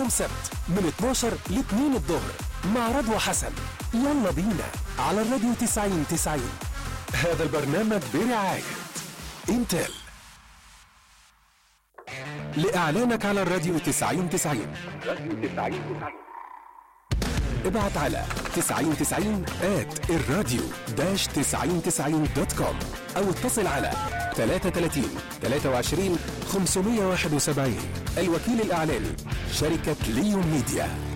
يوم سبت من 12 ل 2 الظهر مع رضوى حسن يلا بينا على الراديو 90 90 هذا البرنامج برعاية انتل لإعلانك على الراديو 90 90 ابعت على 9090 at الراديو داش 9090 دوت كوم او اتصل على 33 23 571 الوكيل الاعلاني شركة ليون ميديا